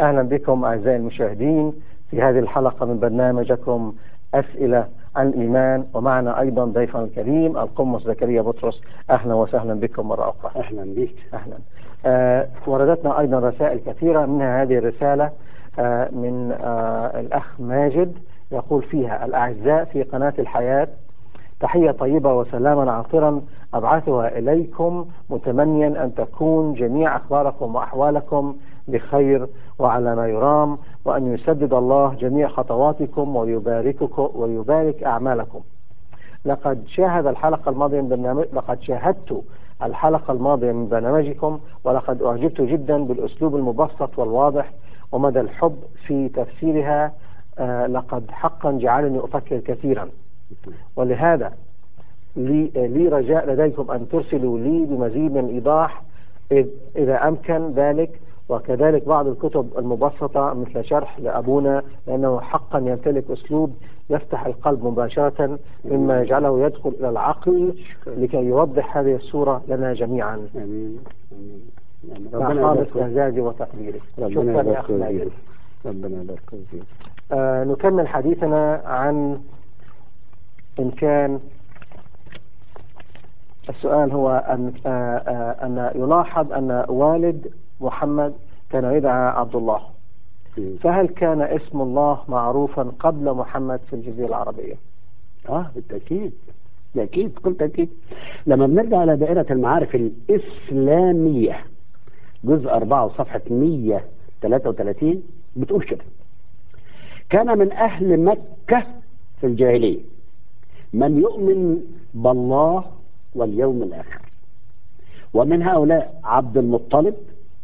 أهلا بكم أعزائي المشاهدين في هذه الحلقة من برنامجكم أسئلة عن الإيمان ومعنا أيضا ضيفنا الكريم القمص زكريا بطرس أهلا وسهلا بكم مرة أخرى أهلا بك أهلا آه وردتنا أيضا رسائل كثيرة منها هذه الرسالة آه من آه الأخ ماجد يقول فيها الأعزاء في قناة الحياة تحية طيبة وسلاما عاطرا أبعثها إليكم متمنيا أن تكون جميع أخباركم وأحوالكم بخير وعلى ما يرام وأن يسدد الله جميع خطواتكم ويبارككم ويبارك أعمالكم لقد شاهد الحلقة الماضية من برنامج لقد شاهدت الحلقة الماضية من برنامجكم ولقد أعجبت جدا بالأسلوب المبسط والواضح ومدى الحب في تفسيرها آه لقد حقا جعلني أفكر كثيرا ولهذا لي, لي رجاء لديكم أن ترسلوا لي بمزيد من الإيضاح إذا أمكن ذلك وكذلك بعض الكتب المبسطة مثل شرح لأبونا لأنه حقا يمتلك أسلوب يفتح القلب مباشرة مما يجعله يدخل إلى العقل لكي يوضح هذه الصورة لنا جميعا آمين آمين مع خالص إعزازي وتقديري شكرا يا أخي ماجد ربنا يبارك فيك آه نكمل حديثنا عن إن كان السؤال هو أن آه آه أن يلاحظ أن والد محمد كان يدعى عبد الله فهل كان اسم الله معروفا قبل محمد في الجزيرة العربية اه بالتأكيد بالتأكيد كل تأكيد لما بنرجع إلى دائرة المعارف الإسلامية جزء 4 وصفحة 133 بتقول كده كان من أهل مكة في الجاهلية من يؤمن بالله واليوم الآخر ومن هؤلاء عبد المطلب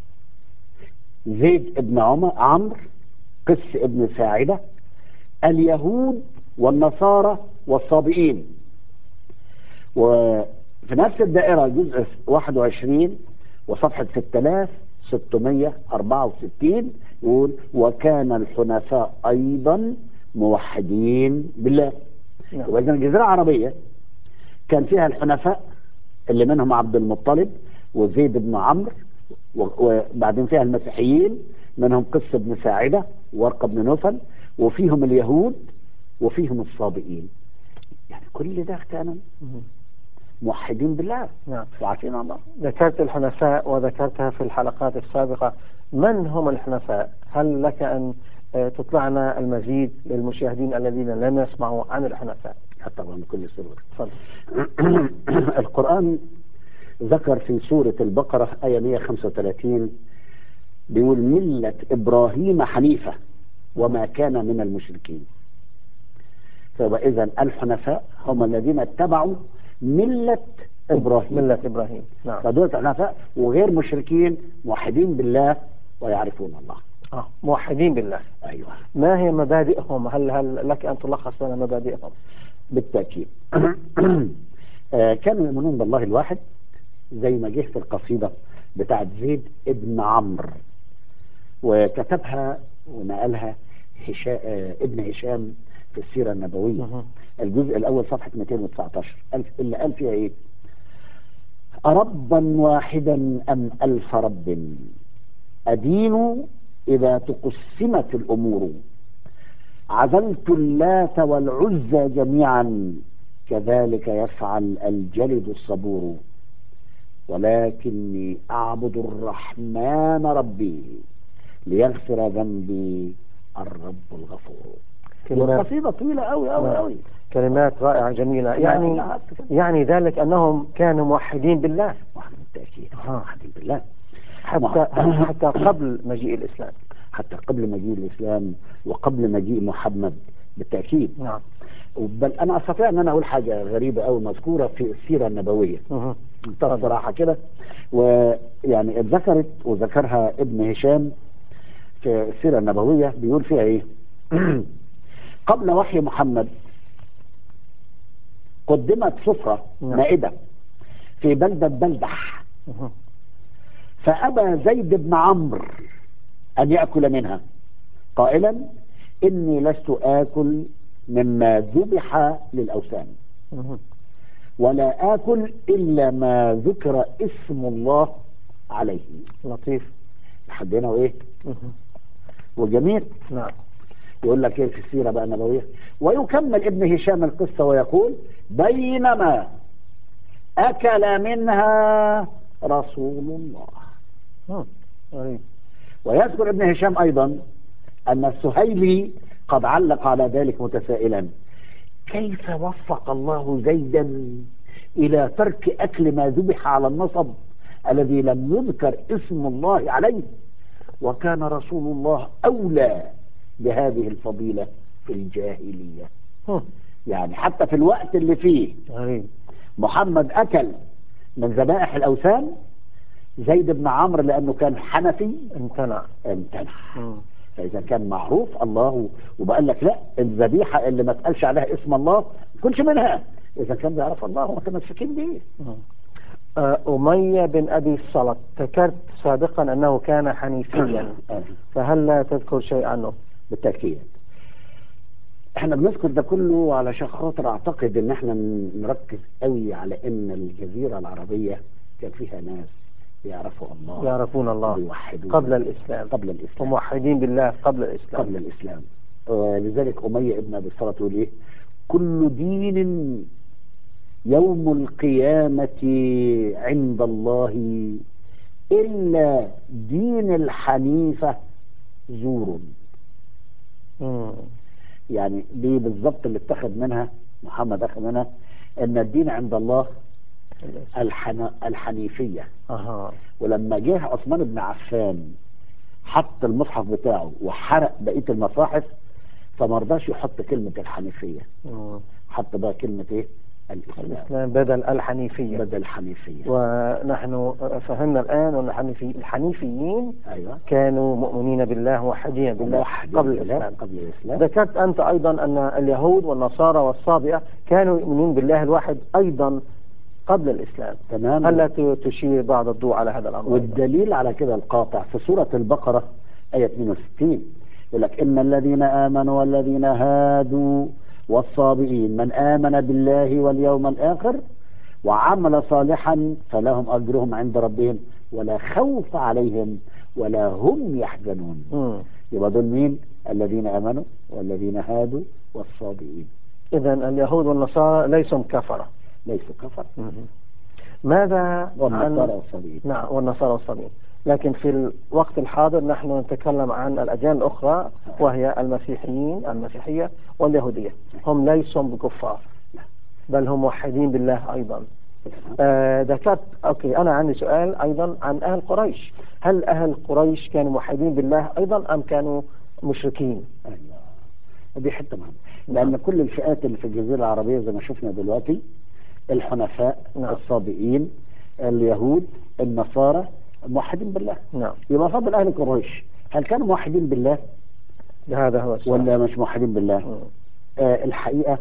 زيد ابن عمر عمرو قس ابن ساعدة اليهود والنصارى والصابئين وفي نفس الدائرة جزء 21 وصفحة 6664 يقول وكان الحنفاء أيضا موحدين بالله نعم. وإذا الجزيرة العربية كان فيها الحنفاء اللي منهم عبد المطلب وزيد بن عمرو وبعدين فيها المسيحيين منهم قس بن ساعدة ورقة بن نوفل وفيهم اليهود وفيهم الصابئين يعني كل ده كانوا موحدين بالله نعم وعارفين الله ذكرت الحنفاء وذكرتها في الحلقات السابقة من هم الحنفاء هل لك أن تطلعنا المزيد للمشاهدين الذين لم يسمعوا عن الحنفاء طبعا بكل سرور تفضل القرآن ذكر في سورة البقرة آية 135 بيقول ملة إبراهيم حنيفة وما كان من المشركين فيبقى إذا الحنفاء هم الذين اتبعوا ملة إبراهيم ملة إبراهيم نعم فدول حنفاء وغير مشركين موحدين بالله ويعرفون الله آه. موحدين بالله أيوه ما هي مبادئهم هل هل لك أن تلخص لنا مبادئهم بالتأكيد آه كانوا يؤمنون بالله الواحد زي ما جه في القصيدة بتاعت زيد ابن عمرو وكتبها ونقلها هشا... آه ابن هشام في السيرة النبوية مه. الجزء الأول صفحة 219 ألف اللي قال فيها إيه أربا واحدا أم ألف رب أدين إذا تقسمت الأمور عزلت اللات والعزى جميعا كذلك يفعل الجلد الصبور ولكني أعبد الرحمن ربي ليغفر ذنبي الرب الغفور كلمات والقصيدة طويلة أوي أوي نعم. أوي كلمات رائعة جميلة يعني لا، يعني ذلك أنهم كانوا موحدين بالله واحد بالتأكيد آه. واحد بالله حتى حتى قبل مجيء الإسلام حتى قبل مجيء الإسلام وقبل مجيء محمد بالتأكيد نعم بل أنا أستطيع أن أنا أقول حاجة غريبة أو مذكورة في السيرة النبوية مه. بصراحة كده ويعني اتذكرت وذكرها ابن هشام في السيرة النبوية بيقول فيها ايه قبل وحي محمد قدمت سفرة نعم. مائدة في بلدة بلدح مه. فأبى زيد بن عمرو أن يأكل منها قائلا إني لست آكل مما ذبح للأوثان مه. ولا آكل إلا ما ذكر اسم الله عليه لطيف لحد هنا وإيه مه. وجميل نعم يقول لك ايه في السيره بقى النبويه ويكمل ابن هشام القصه ويقول بينما اكل منها رسول الله مم. غريب ويذكر ابن هشام ايضا ان السهيلي قد علق على ذلك متسائلا كيف وفق الله زيدا الى ترك اكل ما ذبح على النصب الذي لم يذكر اسم الله عليه وكان رسول الله اولى بهذه الفضيله في الجاهليه مم. يعني حتى في الوقت اللي فيه غريب محمد اكل من ذبائح الاوثان زيد بن عمرو لانه كان حنفي امتنع امتنع مم. فاذا كان معروف الله وبقول لك لا الذبيحه اللي ما تقالش عليها اسم الله ما كلش منها اذا كان بيعرف الله ومتمسكين به مم. آه، أمية بن أبي الصلت ذكرت سابقا أنه كان حنيفيا آه، فهل لا تذكر شيء عنه بالتاكيد احنا بنذكر ده كله علشان خاطر اعتقد ان احنا نركز قوي على ان الجزيره العربيه كان فيها ناس يعرفوا الله يعرفون الله ويوحدون قبل الإسلام قبل الاسلام وموحدين بالله قبل الإسلام قبل الإسلام ولذلك أمية ابن أبي الصلاة يقول إيه كل دين يوم القيامة عند الله إلا دين الحنيفة زور مم. يعني دي بالظبط اللي اتخذ منها محمد أخذ منها أن الدين عند الله الحن... الحنيفية أها ولما جه عثمان بن عفان حط المصحف بتاعه وحرق بقيه المصاحف فما رضاش يحط كلمه الحنيفيه مم. حط بقى كلمه ايه الاسلام الإسلام بدل الحنيفية بدل الحنيفيه ونحن فهمنا الآن أن الحنيفي الحنيفيين ايوه كانوا مؤمنين بالله موحدين بالله موحدين قبل بالله الإسلام قبل الاسلام ذكرت أنت أيضا أن اليهود والنصارى والصابئة كانوا يؤمنون بالله الواحد أيضا قبل الإسلام تمام هل لا ت- تشير بعض الضوء على هذا الأمر أيضاً؟ والدليل على كده القاطع في سورة البقرة آية 62 يقول لك إن الذين آمنوا والذين هادوا والصابئين من آمن بالله واليوم الآخر وعمل صالحا فلهم أجرهم عند ربهم ولا خوف عليهم ولا هم يحزنون مم. يبقى دول مين الذين آمنوا والذين هادوا والصابئين إذا اليهود والنصارى ليسوا كفرة ليسوا كفر مم. ماذا والنصارى عن والصابئين نعم والنصارى والصابئين لكن في الوقت الحاضر نحن نتكلم عن الأديان الأخرى وهي المسيحيين المسيحية واليهودية هم ليسوا بكفار بل هم موحدين بالله أيضا آه، ذكرت أوكي أنا عندي سؤال أيضا عن أهل قريش هل أهل قريش كانوا موحدين بالله أيضا أم كانوا مشركين ايوه دي حته مهمه لان كل الفئات اللي في الجزيره العربيه زي ما شفنا دلوقتي الحنفاء نعم. الصابئين اليهود النصارى موحدين بالله نعم يبقى فضل اهل قريش هل كانوا موحدين بالله هذا هو السؤال ولا مش موحدين بالله مم. آه الحقيقه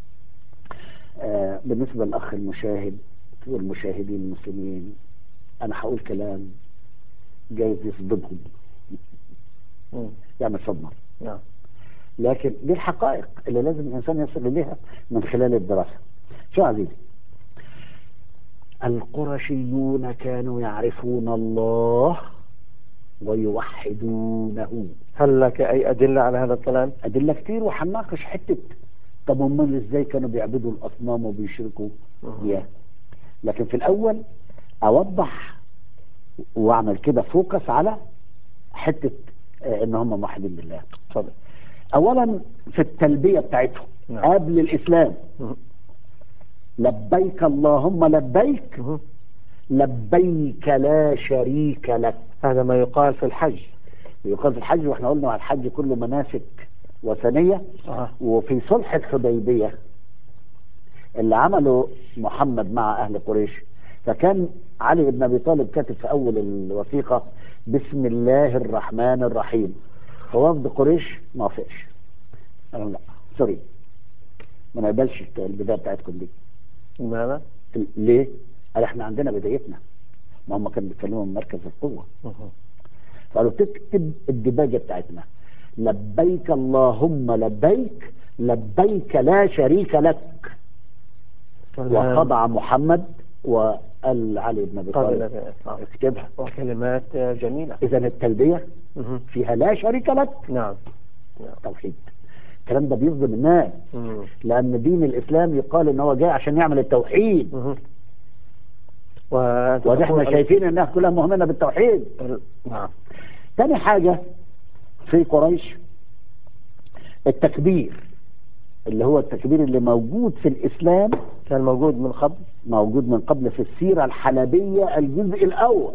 آه بالنسبه للاخ المشاهد والمشاهدين المسلمين انا هقول كلام جايز يصدمهم مم. يعمل صدمه نعم لكن دي الحقائق اللي لازم الانسان يصل اليها من خلال الدراسه. شو عزيزي؟ القرشيون كانوا يعرفون الله ويوحدونه. هل لك أي أدلة على هذا الكلام؟ ادله كتير وهنناقش حته طب امال ازاي كانوا بيعبدوا الاصنام وبيشركوا بيها؟ لكن في الاول اوضح واعمل كده فوكس على حته آه، ان هم موحدين بالله. تفضل اولا في التلبيه بتاعتهم نعم. قبل الاسلام مم. لبيك اللهم لبيك مم. لبيك لا شريك لك هذا ما يقال في الحج يقال في الحج واحنا قلنا على الحج كله مناسك وثنيه آه. وفي صلح الحديبيه اللي عمله محمد مع اهل قريش فكان علي بن ابي طالب كاتب في اول الوثيقه بسم الله الرحمن الرحيم فوفد قريش ما وافقش قالوا لا سوري ما نقبلش البدايه بتاعتكم دي لماذا؟ ليه؟ قال احنا عندنا بدايتنا ما هم كانوا بيتكلموا من مركز القوه مم. فقالوا تكتب الدباجه بتاعتنا لبيك اللهم لبيك لبيك لا شريك لك فالآن وخضع محمد و قال علي بن ابي قبل طالب الإسلام اكتبها وكلمات آه، جميلة اذا التلبيه مهم. فيها لا شريك لك نعم توحيد الكلام ده بيصدم الناس مم. لان دين الاسلام يقال ان هو جاي عشان يعمل التوحيد مهم. وأنت واحنا تقول- شايفين انها كلها مهمه بالتوحيد ال- نعم تاني حاجه في قريش التكبير اللي هو التكبير اللي موجود في الاسلام كان موجود من قبل موجود من قبل في السيره الحلبيه الجزء الاول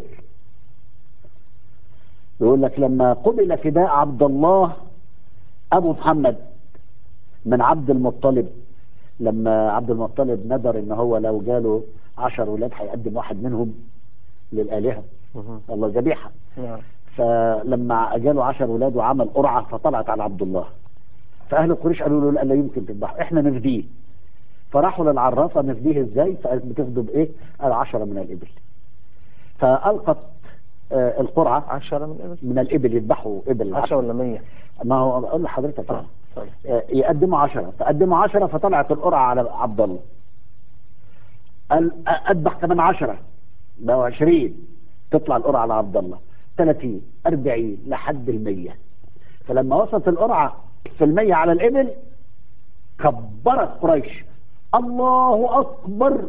يقول لك لما قبل فداء عبد الله ابو محمد من عبد المطلب لما عبد المطلب ندر ان هو لو جاله عشر ولاد هيقدم واحد منهم للالهه مهم. الله ذبيحه نعم فلما جاله عشر ولاد وعمل قرعه فطلعت على عبد الله فاهل قريش قالوا له لا لا يمكن تذبحه احنا نفديه فراحوا للعرافه نفديه ازاي فقالت بتفدوا بايه؟ قال عشرة من الابل فالقت آه، القرعه عشرة من الإبل من الابل يذبحوا ابل عشرة ولا مية ما هو اقول لحضرتك آه. طيب. آه، يقدموا عشرة فقدموا عشرة فطلعت القرعة على عبد الله قال أ- أذبح كمان عشرة بقوا عشرين تطلع القرعة على عبد الله ثلاثين أربعين لحد المية فلما وصلت القرعة في المية على الإبل كبرت قريش الله أكبر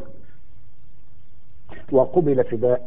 وقبل فداء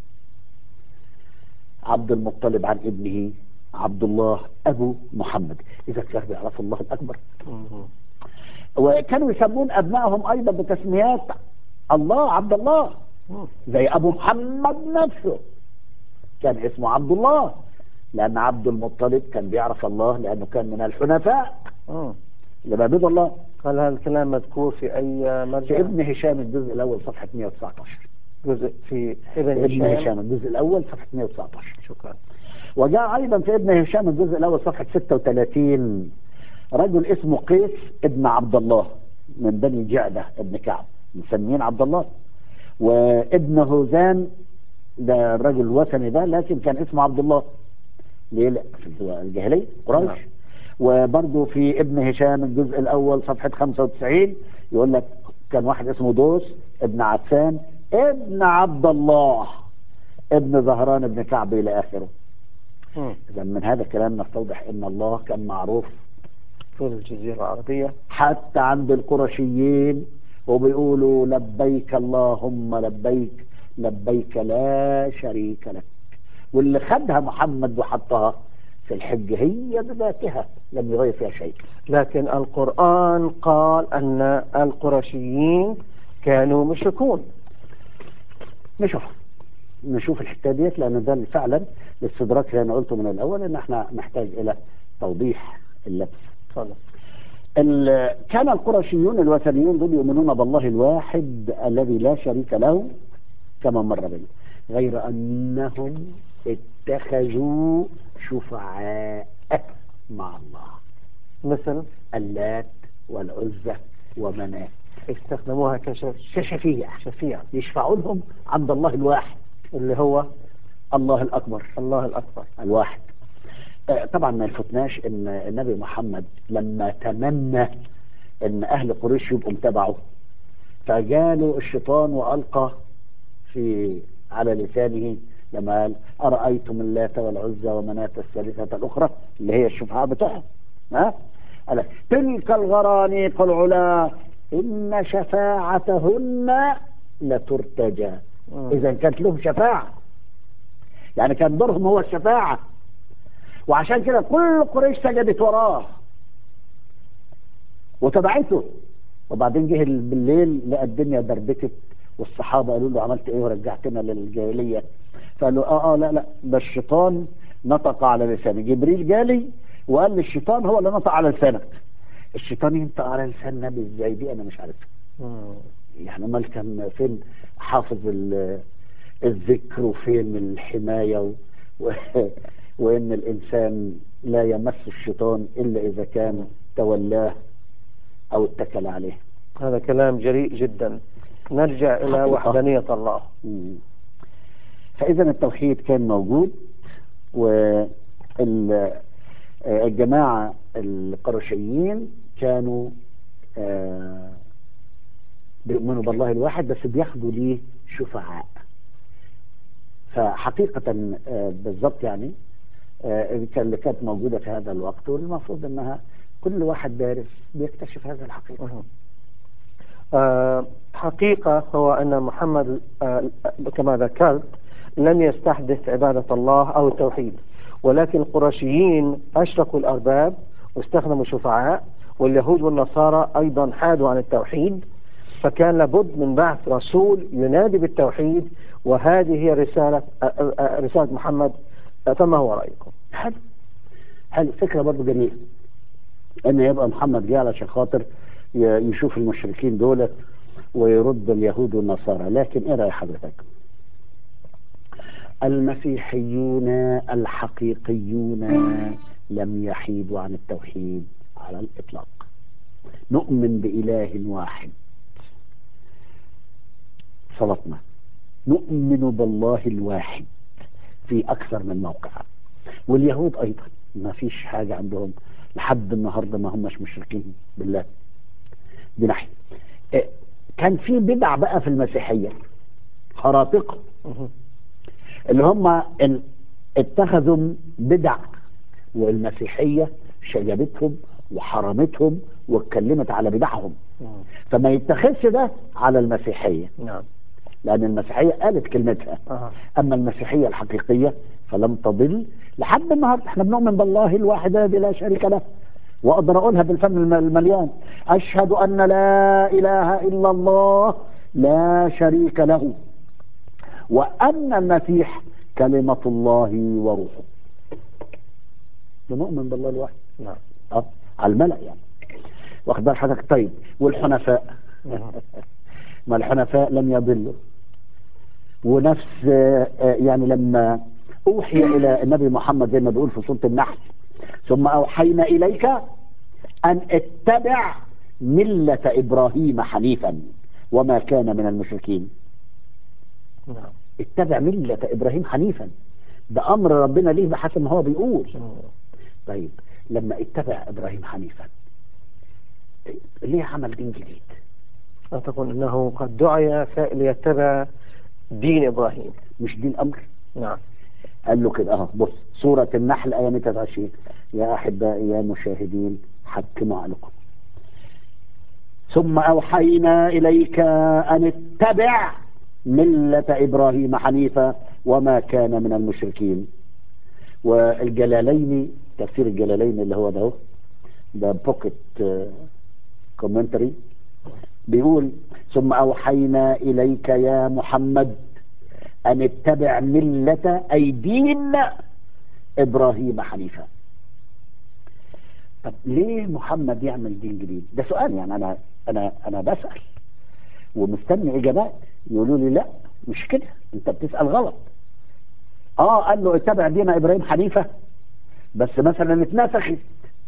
عبد المطلب عن ابنه عبد الله أبو محمد إذا كانوا بيعرفوا الله الأكبر مهم. وكانوا يسمون أبنائهم أيضا بتسميات الله عبد الله مم. زي أبو محمد نفسه كان اسمه عبد الله لأن عبد المطلب كان بيعرف الله لأنه كان من الحنفاء مم. اللي بيعبدوا الله هل هذا الكلام مذكور في أي في مرجع؟ ابن هشام الجزء الأول صفحة 119 جزء في في ابن ابن هشام هشام الجزء الأول صفحة 119 شكرا وجاء أيضا في ابن هشام الجزء الأول صفحة 36 رجل اسمه قيس ابن عبد الله من بني جعدة ابن كعب مسمين عبد الله وابن هوزان ده الرجل الوثني ده لكن كان اسمه عبد الله ليه لا في الجاهلية نعم. قريش وبرضه في ابن هشام الجزء الأول صفحة 95 يقول لك كان واحد اسمه دوس ابن عفان ابن عبد الله ابن زهران ابن كعب إلى آخره مم. إذا من هذا الكلام نستوضح أن الله كان معروف في الجزيرة العربية حتى عند القرشيين وبيقولوا لبيك اللهم لبيك لبيك لا شريك لك واللي خدها محمد وحطها في الحج هي بذاتها لم يغير فيها شيء لكن القرآن قال أن القرشيين كانوا مشركون نشوف نشوف الحته ديت لان ده فعلا الاستدراك اللي انا قلته من الاول ان احنا نحتاج الى توضيح اللبس تفضل ال- كان القرشيون الوثنيون دول يؤمنون بالله الواحد الذي لا شريك له كما مر بنا غير انهم اتخذوا شفعاء مع الله مثل اللات والعزى ومناه استخدموها كشف كشفيع شفيع يشفعوا لهم عند الله الواحد اللي هو الله الاكبر الله الأكبر الواحد آه، طبعا ما يفوتناش ان النبي محمد لما تمنى ان اهل قريش يبقوا متابعه فجاله الشيطان والقى في على لسانه لما قال ارايتم اللات والعزى ومناة الثالثه الاخرى اللي هي الشفعاء بتوعهم ها قال تلك الغرانيق العلا ان شفاعتهن لترتجى مم. اذا كانت لهم شفاعه يعني كان دورهم هو الشفاعه وعشان كده كل قريش سجدت وراه وتبعته وبعدين جه بالليل لقى الدنيا دربكت والصحابه قالوا له عملت ايه ورجعتنا للجاهليه فقال له اه اه لا لا ده الشيطان نطق على لساني جبريل جالي وقال لي الشيطان هو اللي نطق على لسانك الشيطان ينطق على لسان النبي ازاي دي انا مش عارفها مم. يعني امال كان فين حافظ ال- الذكر وفين الحمايه و... و... وان الانسان لا يمس الشيطان الا اذا كان تولاه او اتكل عليه هذا كلام جريء جدا نرجع إلى حقيقة. وحدانية الله مم. فاذا التوحيد كان موجود والجماعه القرشيين كانوا آه، بيؤمنوا بالله الواحد بس بياخدوا ليه شفعاء فحقيقة آه، بالضبط يعني آه، كان اللي كانت موجودة في هذا الوقت والمفروض أنها كل واحد دارس بيكتشف هذه الحقيقة مهم. آه، حقيقة هو أن محمد آه، كما ذكرت لم يستحدث عبادة الله أو التوحيد ولكن القرشيين أشركوا الأرباب واستخدموا شفعاء واليهود والنصارى أيضا حادوا عن التوحيد فكان لابد من بعث رسول ينادي بالتوحيد وهذه هي رسالة آه، آه، رسالة محمد آه، فما هو رأيكم؟ حلو حلو فكرة برضه جميلة ان يبقى محمد جه علشان خاطر ي- يشوف المشركين دولت ويرد اليهود والنصارى لكن ايه رأي حضرتك المسيحيون الحقيقيون لم يحيدوا عن التوحيد على الإطلاق نؤمن بإله واحد صلاتنا نؤمن بالله الواحد في أكثر من موقع واليهود أيضا ما فيش حاجة عندهم لحد النهاردة ما همش مشركين بالله دي ناحية إيه، كان في بدع بقى في المسيحية خراطقة مهم. اللي هم ال- اتخذوا بدع والمسيحية شجبتهم وحرمتهم واتكلمت على بدعهم مم. فما يتخذش ده على المسيحية نعم لأن المسيحية قالت كلمتها آه. أما المسيحية الحقيقية فلم تضل لحد النهاردة احنا بنؤمن بالله الواحد الذي لا شريك له وأقدر أقولها بالفم الم- المليان أشهد أن لا إله إلا الله لا شريك له وأن المسيح كلمة الله وروحه بنؤمن بالله الواحد نعم اه على الملأ يعني واخد بال حضرتك طيب والحنفاء مهم. ما الحنفاء لم يضلوا ونفس آه، آه، يعني لما أوحي إلى النبي محمد زي ما بيقول في سورة النحل ثم أوحينا إليك أن اتبع ملة إبراهيم حنيفا وما كان من المشركين نعم اتبع ملة إبراهيم حنيفا ده أمر ربنا ليه بحسب ما هو بيقول مم. طيب لما اتبع إبراهيم حنيفا ليه عمل دين جديد أعتقد أنه قد دعي ف- ليتبع دين إبراهيم مش دين أمر نعم قال له كده اهو بص سورة النحل آية 123 يا أحبائي يا مشاهدين حكموا عليكم ثم أوحينا إليك أن اتبع ملة إبراهيم حنيفا وما كان من المشركين والجلالين تفسير الجلالين اللي هو ده اهو، ده بوكيت كومنتري بيقول ثم أوحينا إليك يا محمد أن اتبع ملة أي دين إبراهيم حنيفا طب ليه محمد يعمل دين جديد ده سؤال يعني أنا أنا أنا بسأل ومستني إجابات يقولوا لي لا مش كده أنت بتسأل غلط آه قال له اتبع دين إبراهيم حنيفة بس مثلا اتنسخت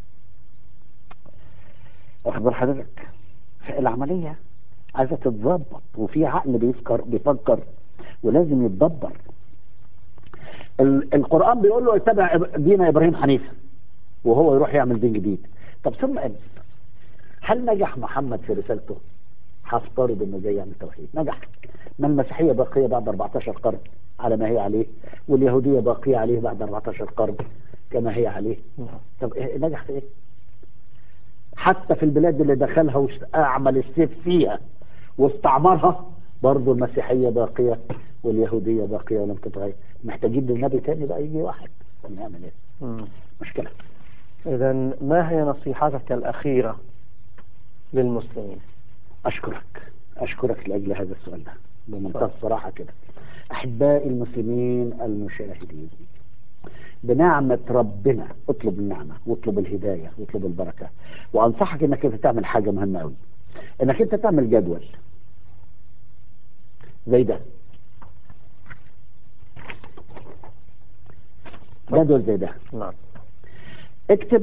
واخد بال حضرتك العملية عايزة تتظبط وفي عقل بيفكر بيفكر ولازم يتدبر ال- القرآن بيقول له اتبع إب- دين إبراهيم حنيفا وهو يروح يعمل دين جديد طب ثم قال هل نجح محمد في رسالته؟ هفترض انه جاي يعمل توحيد نجح ما المسيحية باقية بعد 14 قرن على ما هي عليه واليهودية باقية عليه بعد 14 قرن كما هي عليه نعم طب إيه نجح في ايه؟ حتى في البلاد اللي دخلها واعمل السيف فيها واستعمرها برضه المسيحية باقية واليهودية باقية ولم تتغير محتاجين للنبي تاني بقى يجي واحد نعمل ايه؟ مم. مشكلة إذا ما هي نصيحتك الأخيرة للمسلمين؟ أشكرك أشكرك لأجل هذا السؤال ده بمنتهى الصراحة كده أحبائي المسلمين المشاهدين بنعمة ربنا اطلب النعمة واطلب الهداية واطلب البركة وأنصحك إنك أنت تعمل حاجة مهمة أوي إنك أنت تعمل جدول زي ده جدول زي ده نعم اكتب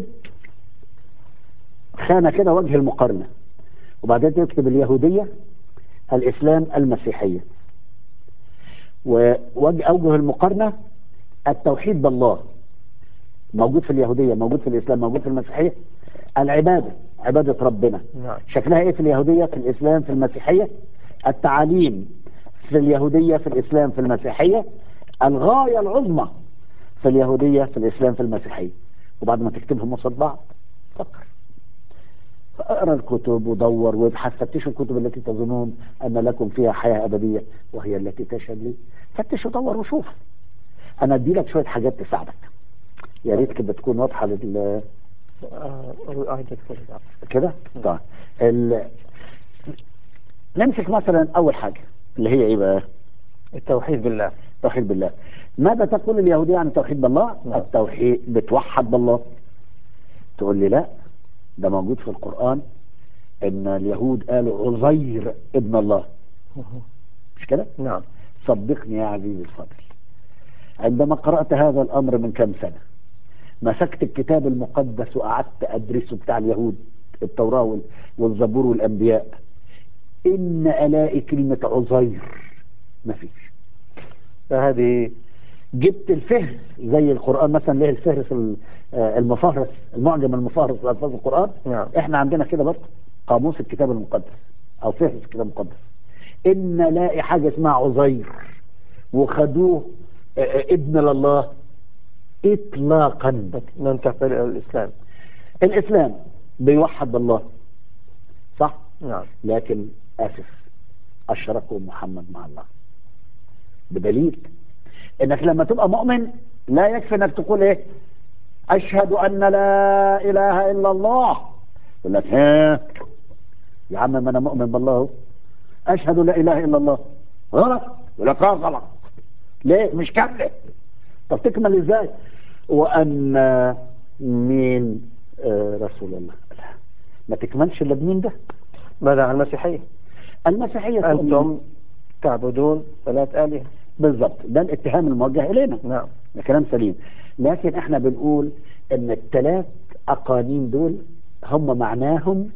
خانة كده وجه المقارنة وبعدين تكتب اليهودية الإسلام المسيحية ووجه أوجه المقارنة التوحيد بالله موجود في اليهودية موجود في الإسلام موجود في المسيحية العبادة عبادة ربنا نعم شكلها ايه في اليهودية في الإسلام في المسيحية التعاليم في اليهودية في الإسلام في المسيحية الغاية العظمى في اليهودية في الإسلام في المسيحية وبعد ما تكتبهم قصاد بعض فكر اقرا الكتب ودور وابحث فتشوا الكتب التي تظنون ان لكم فيها حياه ابديه وهي التي تشهد لي فتش ودور وشوف انا ادي لك شويه حاجات تساعدك يا ريت كده تكون واضحه لل آه، آه، دكتور. كده طيب ال... نمسك مثلا اول حاجه اللي هي ايه بقى التوحيد بالله التوحيد بالله ماذا تقول اليهودية عن التوحيد بالله نعم. التوحيد بتوحد بالله تقول لي لا ده موجود في القرآن ان اليهود قالوا عزير ابن الله مش كده نعم صدقني يا عزيزي الفاضل عندما قرأت هذا الأمر من كم سنة مسكت الكتاب المقدس وقعدت أدرسه بتاع اليهود التوراة وال- والزبور والأنبياء إن ألاقي كلمة عزير مفيش فهذه جبت الفهرس زي القرآن مثلا ليه الفهرس ال- آه، المفهرس المعجم المفهرس لألفاظ القرآن نعم احنا عندنا كده برضه قاموس الكتاب المقدس او فهرس الكتاب المقدس ان لاقي حاجه اسمها عزير وخدوه آه، آه، ابن لله اطلاقا ننتقل إلى الإسلام الاسلام بيوحد الله صح نعم لكن اسف اشركوا محمد مع الله بدليل انك لما تبقى مؤمن لا يكفي انك تقول ايه اشهد ان لا اله الا الله يقول لك ها يا عم ما انا مؤمن بالله أهو. اشهد لا اله الا الله غلط يقول لك اه غلط ليه مش كامله طب تكمل ازاي وان مين آه رسول الله لا. ما تكملش الا بمين ده ماذا عن المسيحية المسيحيه تؤمن- أنتم تعبدون ثلاث آلهة بالظبط ده الاتهام الموجه الينا نعم ده كلام سليم لكن احنا بنقول ان الثلاث اقانيم دول هم معناهم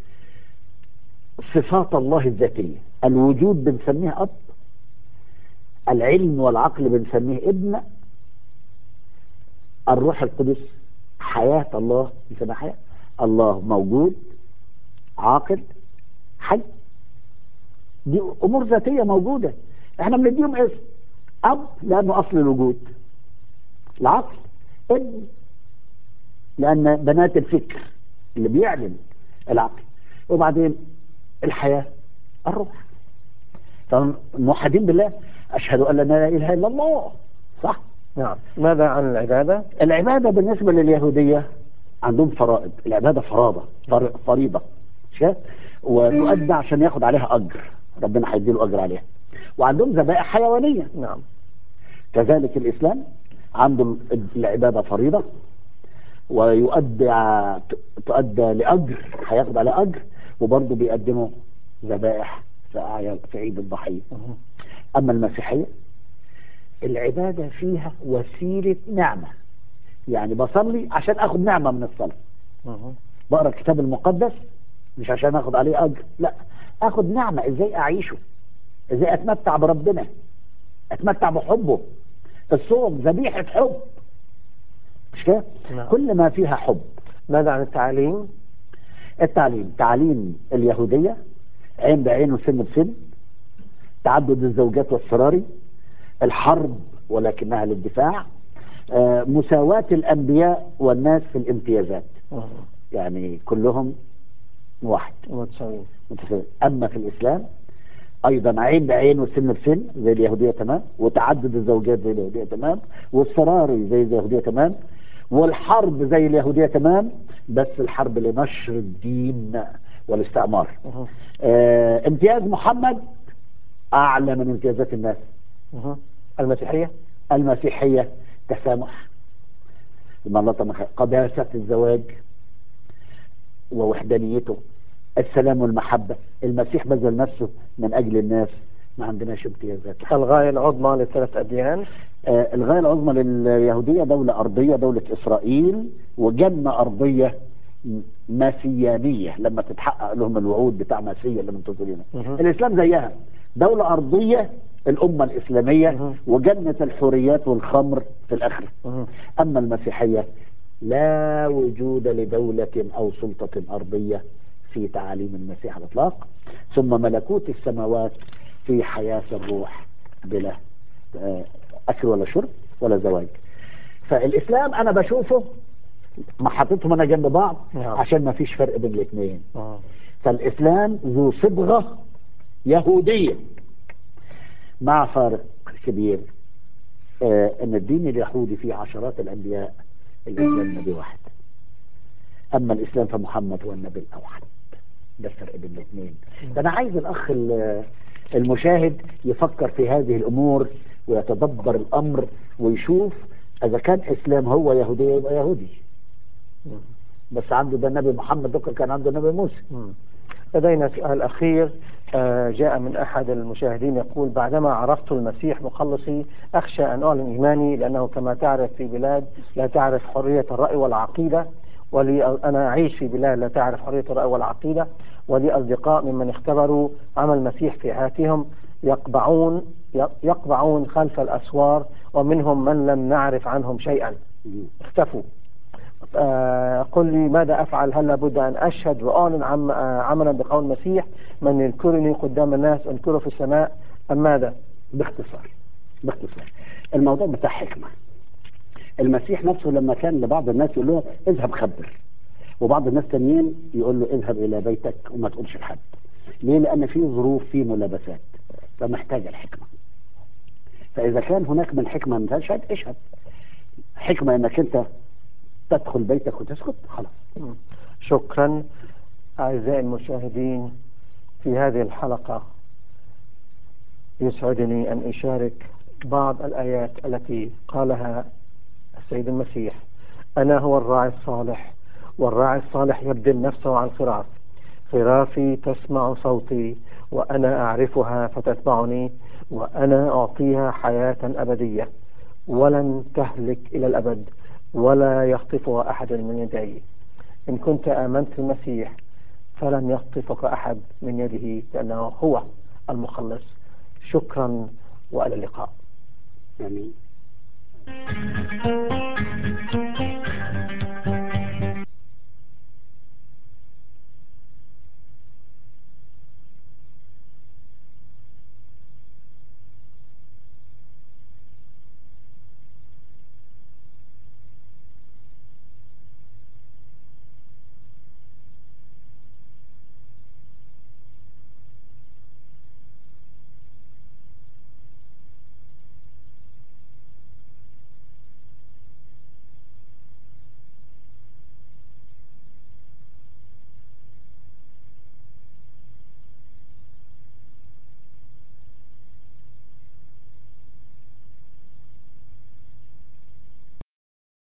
صفات الله الذاتيه الوجود بنسميه اب العلم والعقل بنسميه ابن الروح القدس حياه الله بنسميها حياه الله موجود عاقل حي دي امور ذاتيه موجوده احنا بنديهم اسم اب لانه اصل الوجود العقل ابن لان بنات الفكر اللي بيعلن العقل وبعدين الحياه الروح فموحدين بالله اشهد ان لا اله الا الله صح نعم ماذا عن العبادة العباده بالنسبه لليهوديه عندهم فرائض العباده فراضه فر- فريضه مش كده؟ وتؤدى عشان ياخد عليها اجر ربنا هيديله اجر عليها وعندهم ذبائح حيوانيه نعم كذلك الإسلام عنده العبادة فريضة ويؤدي تؤدى لأجر هياخد على أجر وبرضه بيقدموا ذبائح في أعياد- في عيد الضحية أما المسيحية العبادة فيها وسيلة نعمة يعني بصلي عشان أخد نعمة من الصلاة مهم. بقرا الكتاب المقدس مش عشان اخد عليه اجر لا اخد نعمه ازاي اعيشه ازاي اتمتع بربنا اتمتع بحبه الصوم ذبيحه حب مش كده نعم. كل ما فيها حب ماذا عن التعليم التعليم تعليم اليهوديه عين بعين وسن بسن تعدد الزوجات والسراري الحرب ولكنها للدفاع آه، مساواة الأنبياء والناس في الامتيازات مهم. يعني كلهم واحد متساويين متفاهم اما في الاسلام ايضا عين بعين وسن بسن زي اليهوديه تمام وتعدد الزوجات زي اليهوديه تمام والسراري زي اليهوديه تمام والحرب زي اليهوديه تمام بس الحرب لنشر الدين والاستعمار مهم. آه امتياز محمد اعلى من امتيازات الناس مهم. المسيحية المسيحيه تسامح لما الله طبعا قداسه الزواج ووحدانيته السلام والمحبه المسيح بذل نفسه من اجل الناس ما عندناش امتيازات الغاية العظمى للثلاث أديان آه الغايه العظمى لليهوديه دوله ارضيه دوله اسرائيل وجنه ارضيه م- مسيانيه لما تتحقق لهم الوعود بتاع مسيا اللي منتظرينها مهم. الاسلام زيها دوله ارضيه الامه الاسلاميه مهم. وجنه الحريات والخمر في الاخره مهم. أما المسيحية لا وجود لدولة أو سلطة أرضية في تعاليم المسيح على الإطلاق ثم ملكوت السماوات في حياة الروح بلا آه، أكل ولا شرب ولا زواج فالإسلام أنا بشوفه ما حطيتهم أنا جنب بعض نعم. عشان ما فيش فرق بين الاثنين مم. فالإسلام ذو صبغة يهودية مع فارق كبير آه أن الدين اليهودي فيه عشرات الأنبياء الإسلام نبي واحد أما الإسلام فمحمد هو النبي الأوحد ده الفرق بين الاثنين فأنا عايز الأخ ال- المشاهد يفكر في هذه الأمور ويتدبر الأمر ويشوف إذا كان إسلام هو يهودية يبقى يهودي مم. بس عنده ده النبي محمد ده كان عنده النبي موسى مم. لدينا سؤال أخير آه، جاء من أحد المشاهدين يقول بعدما عرفت المسيح مخلصي أخشى أن أعلن إيماني لأنه كما تعرف في بلاد لا تعرف حرية الرأي والعقيدة ولي أنا أعيش في بلاد لا تعرف حرية الرأي والعقيدة ولي أصدقاء ممن اختبروا عمل المسيح في حياتهم يقبعون يقبعون خلف الأسوار ومنهم من لم نعرف عنهم شيئا اختفوا آه، قل لي ماذا أفعل هل لابد أن أشهد وأعلن عم آه، عملا بقول المسيح من يذكرني قدام الناس أذكره في السماء أم ماذا باختصار باختصار الموضوع بتاع حكمة المسيح نفسه لما كان لبعض الناس يقول له اذهب خبر وبعض الناس تانيين يقول له اذهب الى بيتك وما تقولش لحد ليه لان في ظروف في ملابسات فمحتاجه الحكمه فاذا كان هناك من حكمه من تشهد اشهد حكمه انك انت تدخل بيتك وتسكت خلاص مم. شكرا أعزائي المشاهدين في هذه الحلقة يسعدني أن أشارك بعض الآيات التي قالها السيد المسيح أنا هو الراعي الصالح والراعي الصالح يبذل نفسه عن خراف خرافي تسمع صوتي وأنا أعرفها فتتبعني وأنا أعطيها حياة أبدية ولن تهلك إلى الأبد ولا يخطفها أحد من يدي إن كنت آمنت في المسيح فلن يخطفك أحد من يده لأنه هو المخلص شكرا وإلى اللقاء يعني